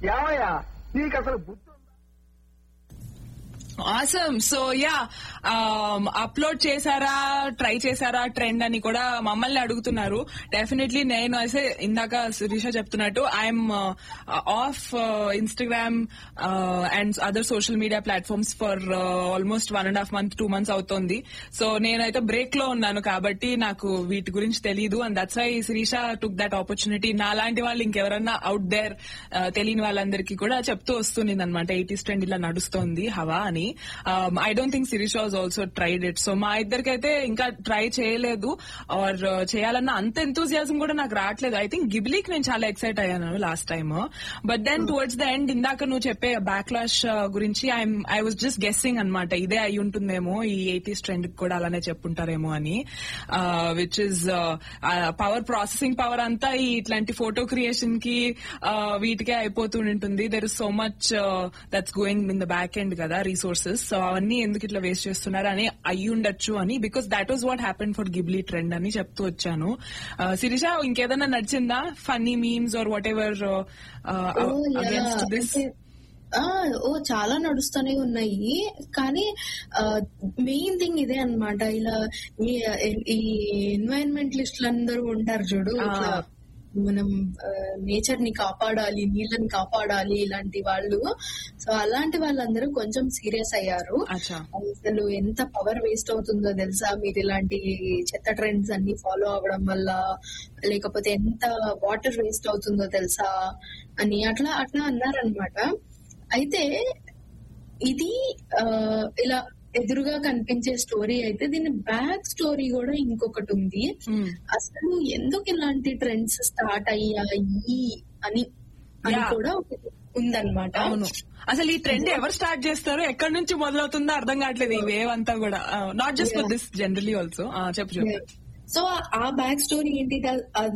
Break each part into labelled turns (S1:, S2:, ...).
S1: ఏమయ్యా నీకు అసలు బుద్ధి ఉందా?
S2: ఆసమ్ సో యా అప్లోడ్ చేశారా ట్రై చేశారా ట్రెండ్ అని కూడా మమ్మల్ని అడుగుతున్నారు డెఫినెట్లీ నేను అయితే ఇందాక శిరీష చెప్తున్నట్టు I'm off Instagram and other social media platforms for almost one and half month two months అవుతోంది సో నేనైతే బ్రేక్ లో ఉన్నాను కాబట్టి నాకు వీటి గురించి తెలియదు and that's why Shirisha took that opportunity నా లాంటి వాళ్ళు ఇంకెవరన్నా అవుట్ దేర్ తెలియని వాళ్ళందరికీ కూడా చెప్తూ వస్తుంది అనమాట ఎయిటీస్ ట్రెండ్ ఇలా నడుస్తోంది హవా అని I don't think Shirisha was also tried it so మా ఇద్దరికైతే ఇంకా ట్రై చేయలేదు ఆర్ చేయాలన్న అంత ఎంతూజియాజం కూడా నాకు రావట్లేదు ఐ థింక్ గిబ్లీకి నేను చాలా ఎక్సైట్ అయ్యాను last time but then towards the end ఇందాక నువ్వు చెప్పే బ్యాక్లాష్ గురించి I'm I was just guessing అనమాట ఇదే అయి ఉంటుందేమో ఈ ఎయిటీస్ ట్రెండ్ కూడా అలానే చెప్పుంటారేమో అని which is power processing power అంతా ఈ ఇట్లాంటి ఫోటో క్రియేషన్ కి uh, వీటికే అయిపోతూ ఉంటుంది there is so much that's going in the back end కదా రీసోర్సెస్ సో అవన్నీ ఎందుకు ఇట్లా వేస్ట్ చేస్తున్నారు అని అయి ఉండొచ్చు అని because that was what happen for Ghibli trend అని చెప్తూ వచ్చాను శిరీష ఇంకేదన్నా నడిచిందా funny memes or whatever
S3: oh, yeah.
S2: Against this
S3: అంటే, ఆ, ఓ చాలా నడుస్తూనే ఉన్నాయి కానీ మెయిన్ థింగ్ ఇదే అన్నమాట ఇలా ఈ- ఈ ఎన్వైరన్మెంటలిస్టులు అందరూ ఉంటారు చూడు
S2: ఆ.
S3: ఇట్లా మనం నేచర్ ని కాపాడాలి నీళ్ళని కాపాడాలి ఇలాంటి వాళ్ళు సో అలాంటి వాళ్ళందరూ కొంచెం సీరియస్ అయ్యారు
S2: అచ్చా
S3: అసలు ఎంత పవర్ వేస్ట్ అవుతుందో తెలుసా మీరు ఇలాంటి చెత్త ట్రెండ్స్ అన్ని ఫాలో అవ్వడం వల్ల లేకపోతే ఎంత వాటర్ వేస్ట్ అవుతుందో తెలుసా అని అట్లా అట్లా అన్నారనమాట అయితే ఇది ఆ, ఇలా ఎదురుగా కనిపించే స్టోరీ అయితే దీని బ్యాక్ స్టోరీ కూడా ఇంకొకటి ఉంది
S2: Hmm.
S3: అసలు ఎందుకు ఇలాంటి ట్రెండ్స్ స్టార్ట్ అయ్యాయి అని అని
S2: Yeah.
S3: కూడా ఒకటి ఉందన్నమాట
S2: అవును అసలు ఈ ట్రెండ్ ఎవరు స్టార్ట్ చేస్తారో ఎక్కడి నుంచి మొదలవుతుందో అర్థం కావట్లేదు ఈ వేవ్ అంతా కూడా not just for this generally also చెప్పు చెప్పు
S3: సో ఆ బ్యాక్ స్టోరీ ఏంటి the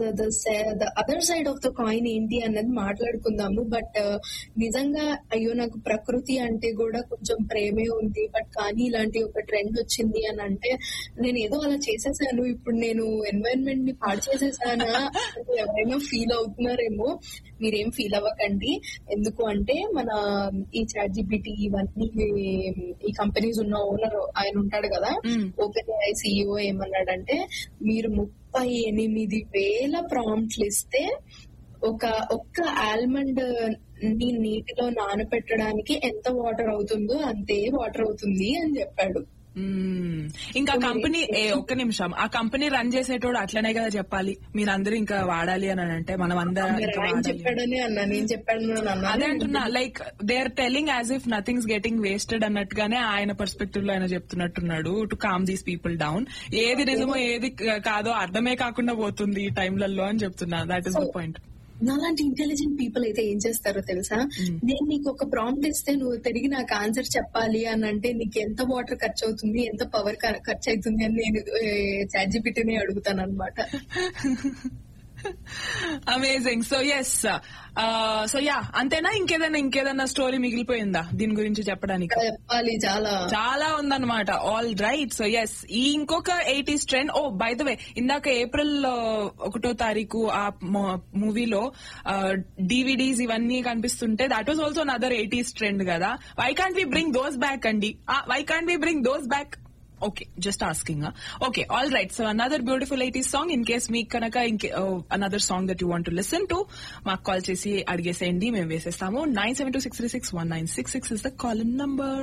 S3: other side of the coin ఏంటి అన్నది మాట్లాడుకుందాము బట్ నిజంగా అయ్యో నాకు ప్రకృతి అంటే కూడా కొంచెం ప్రేమే ఉంది బట్ కానీ ఇలాంటి ఒక ట్రెండ్ వచ్చింది అని అంటే నేను ఏదో అలా చేసేసాను ఇప్పుడు నేను ఎన్వైరన్మెంట్ ని పాడు చేసేసానా అంటే ఎవరైనా ఫీల్ అవుతున్నారేమో మీరేం ఫీల్ అవ్వకండి ఎందుకు అంటే మన ఈ చాట్ జీపీటీ ఇవన్నీ ఈ కంపెనీస్ ఉన్న ఓనర్ ఆయన ఉంటాడు కదా
S2: Mm.
S3: ఓపెన్ ఐ సిఇఓ ఏమన్నాడంటే మీరు ముప్పై ఎనిమిది వేల ప్రాంప్ట్లు ఇస్తే ఒక ఒక్క ఆల్మండ్ ని నీటిలో నానపెట్టడానికి ఎంత వాటర్ అవుతుందో అంతే వాటర్ అవుతుంది అని చెప్పాడు
S2: మ్మ్. ఇంకా కంపెనీ ఏ ఒక్క నిమిషం ఆ కంపెనీ రన్ చేసేటోడు అట్లనే కదా చెప్పాలి మీరందరూ ఇంకా వాడాలి అని అంటే మనం అందరం
S3: మరి
S2: ఇంకా
S3: ఆయన
S2: వాడాలి
S3: చెప్పాడని అన్నా నేను చెప్పాను అని
S2: అదే
S3: అన్నా
S2: అంటున్నా like they are telling as if nothing's getting wasted అన్నట్టుగానే ఆయన పర్స్పెక్టివ్ లో ఆయన చెప్తున్నట్టున్నాడు to calm these people down ఏది నిజమో ఏది కాదో అర్థమే కాకుండా పోతుంది ఈ టైంలలో అని చెప్తున్నా దాట్ ఇస్ ద పాయింట్
S3: నాలాంటి ఇంటెలిజెంట్ పీపుల్ అయితే ఏం చేస్తారో తెలుసా నేను నీకు ఒక ప్రాంప్ట్ ఇస్తే నువ్వు తిరిగి నాకు ఆన్సర్ చెప్పాలి అని అంటే నీకు ఎంత వాటర్ ఖర్చు అవుతుంది ఎంత పవర్ ఖర్చు అవుతుంది అని నేను చాట్ జీపీటీని అడుగుతాను అనమాట
S2: amazing so yes so yeah అంతేనా ఇంకేదైనా ఇంకేదైనా స్టోరీ మిగిలిపోయిందా దీని గురించి చెప్పడానికి
S3: చెప్పాలి చాలా
S2: చాలా ఉందన్నమాట ఆల్ రైట్ సో ఎస్ ఈ ఇంకొక eighties trend oh by the way ఇందాక ఏప్రిల్ ఒకటో తారీఖు ఆ మూవీలో డివిడీస్ ఇవన్నీ కనిపిస్తుంటే that was also other eighties trend కదా why can't we bring those back అండి why can't we bring those back okay just asking okay all right so another beautiful eighties song in case మీకు కనుక ఇంకే another song that you want to listen to మాకు call చేసి అడిగేసేయండి మేము వేసేస్తాము nine seven two six three six one nine six six is the call number